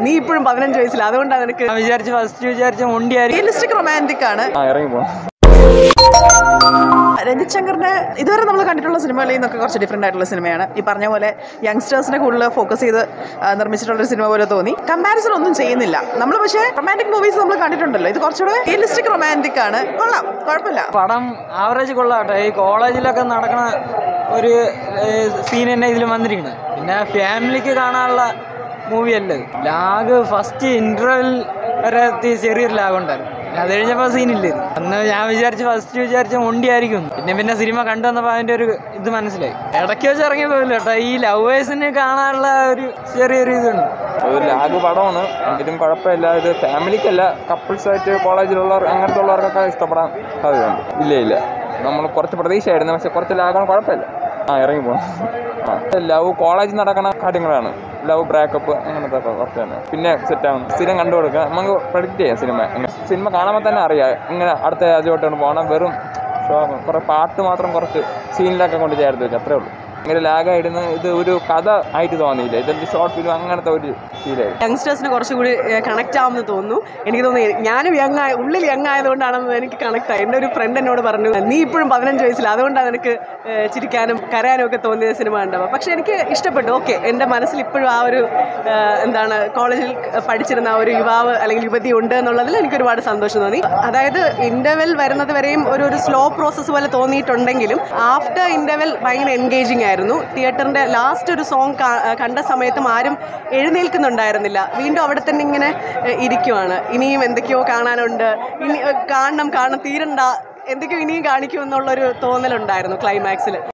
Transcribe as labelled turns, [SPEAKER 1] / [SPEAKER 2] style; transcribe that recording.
[SPEAKER 1] നീ ഇപ്പോഴും പതിനഞ്ച് വയസ്സിൽ അതുകൊണ്ടാണ് നിനക്ക്
[SPEAKER 2] ഞാൻ വിചാരിച്ചു ഫസ്റ്റ് വിചാരിച്ച മുണ്ടിയായിരിക്കും
[SPEAKER 1] റിയലിസ്റ്റിക് റൊമാൻറ്റിക് ആണ്
[SPEAKER 3] ആ ഇറങ്ങി പോകണം
[SPEAKER 1] രഞ്ജിത് ശങ്കറിന്റെ ഇതുവരെ നമ്മൾ കണ്ടിട്ടുള്ള സിനിമകളിൽ നിന്നൊക്കെ കുറച്ച് ഡിഫറെൻ്റ് ആയിട്ടുള്ള സിനിമയാണ് ഈ പറഞ്ഞ പോലെ യങ്സ്റ്റേഴ്സിനെ കൂടുതൽ ഫോക്കസ് ചെയ്ത് ആ, നിർമ്മിച്ചിട്ടുള്ള ഒരു സിനിമ പോലെ തോന്നി കമ്പാരിസൺ ഒന്നും ചെയ്യുന്നില്ല നമ്മൾ പക്ഷേ റൊമാൻറ്റിക് മൂവീസ് നമ്മൾ കണ്ടിട്ടുണ്ടല്ലോ ഇത് കുറച്ചുകൂടെ റിയലിസ്റ്റിക് റൊമാൻറ്റിക് ആണ് കൊള്ളാം കുഴപ്പമില്ല
[SPEAKER 2] പടം ആവറേജ് കൊള്ളാട്ടെ ഈ കോളേജിലൊക്കെ നടക്കുന്ന ഒരു സീൻ തന്നെ ഇതിൽ വന്നിരിക്കുന്നത് പിന്നെ ഫാമിലിക്ക് കാണാനുള്ള മൂവി അല്ല ഇത് ലാഗ് ഫസ്റ്റ് ഇന്റർവെൽ വരെ എത്തി ചെറിയൊരു ലാഗ് ഉണ്ടായിരുന്നു പിന്നെ അത് കഴിഞ്ഞപ്പോൾ സീനില്ല ഇത് അന്ന് ഞാൻ വിചാരിച്ചു ഫസ്റ്റ് വിചാരിച്ച മുണ്ടിയായിരിക്കും പിന്നെ പിന്നെ സിനിമ കണ്ടു വന്നപ്പോൾ അതിൻ്റെ ഒരു ഇത് മനസ്സിലായി ഇടയ്ക്ക് വെച്ച് ഇറങ്ങി പോയില്ല കേട്ടോ ഈ ലവേഴ്സിന് കാണാനുള്ള ഒരു ചെറിയൊരു ഇതുണ്ട്
[SPEAKER 3] ഒരു ലാഗ് പടമാണ് എങ്കിലും കുഴപ്പമില്ല ഇത് ഫാമിലിക്കല്ല കപ്പിൾസ് ആയിട്ട് കോളേജിലുള്ളവർ അങ്ങനത്തെ ഉള്ളവർക്കൊക്കെ ഇഷ്ടപ്പെടാൻ സാധ്യതയുണ്ട് ഇല്ല ഇല്ല നമ്മൾ കുറച്ച് പ്രതീക്ഷയായിരുന്നു പക്ഷെ കുറച്ച് ലാഗാണ് കുഴപ്പമില്ല ആ ഇറങ്ങി പോകണം ആ ലവ് കോളേജിൽ നടക്കുന്ന കാര്യങ്ങളാണ് ലവ് ബ്രേക്കപ്പ് അങ്ങനത്തെ ഒക്കെ കുറച്ച് തന്നെ പിന്നെ സെറ്റാകും സ്ഥിരം കണ്ടു കൊടുക്കുക നമുക്ക് പ്രഡിക്റ്റ് ചെയ്യാം സിനിമ സിനിമ കാണുമ്പോൾ തന്നെ അറിയാം ഇങ്ങനെ അടുത്ത രാജ്യമായിട്ടാണ് പോകണം വെറും ഷോ കുറേ പാട്ട് മാത്രം കുറച്ച് സീനിലൊക്കെ കൊണ്ട് ചേർത്ത് വെച്ചു അത്രേ ഉള്ളൂ ഇങ്ങനെ ലാഗായിരുന്നു ഇത് ഒരു കഥ ആയിട്ട് തോന്നിയില്ല ഇതൊരു ഷോർട്ട് ഫിലിം അങ്ങനത്തെ ഒരു ഫീലായിരുന്നു
[SPEAKER 1] യങ്സ്റ്റേഴ്സിന് കുറച്ചുകൂടി കണക്ട് ആവുമെന്ന് തോന്നുന്നു എനിക്ക് തോന്നുന്നു ഞാനും യങ് ആയ ഉള്ളിൽ യങ് ആയതുകൊണ്ടാണെന്ന് എനിക്ക് കണക്ട് ആയി എൻ്റെ ഒരു ഫ്രണ്ട് എന്നോട് പറഞ്ഞു നീ ഇപ്പോഴും പതിനഞ്ച് വയസ്സിൽ അതുകൊണ്ടാണ് എനിക്ക് ഏഹ്, ചിരിക്കാനും കരയാനും ഒക്കെ തോന്നിയ സിനിമ ഉണ്ടാവുക പക്ഷേ എനിക്ക് ഇഷ്ടപ്പെട്ടു ഓക്കെ എൻ്റെ മനസ്സിൽ ഇപ്പോഴും ആ ഒരു ഏഹ്, എന്താണ് കോളേജിൽ പഠിച്ചിരുന്ന ആ ഒരു യുവാവ് അല്ലെങ്കിൽ യുവതി ഉണ്ട് എന്നുള്ളതിൽ എനിക്ക് ഒരുപാട് സന്തോഷം തോന്നി അതായത് ഇൻ്റർവെൽ വരുന്നത് വരെയും ഒരു ഒരു സ്ലോ പ്രോസസ്സ് പോലെ തോന്നിയിട്ടുണ്ടെങ്കിലും ആഫ്റ്റർ ഇൻ്റർവെൽ ഭയങ്കര എൻഗേജിങ് ആയിരുന്നു തിയേറ്ററിൻ്റെ ലാസ്റ്റ് ഒരു സോങ് കണ്ട സമയത്തും ആരും എഴുന്നേൽക്കുന്നുണ്ടായിരുന്നില്ല വീണ്ടും അവിടെ തന്നെ ഇങ്ങനെ ഏഹ്, ഇരിക്കുവാണ് ഇനിയും എന്തൊക്കെയോ കാണാനുണ്ട് ഇനി ഏഹ്, കാണണം കാണണം തീരണ്ട എന്തൊക്കെയോ ഇനിയും കാണിക്കും എന്നുള്ളൊരു തോന്നലുണ്ടായിരുന്നു ക്ലൈമാക്സിൽ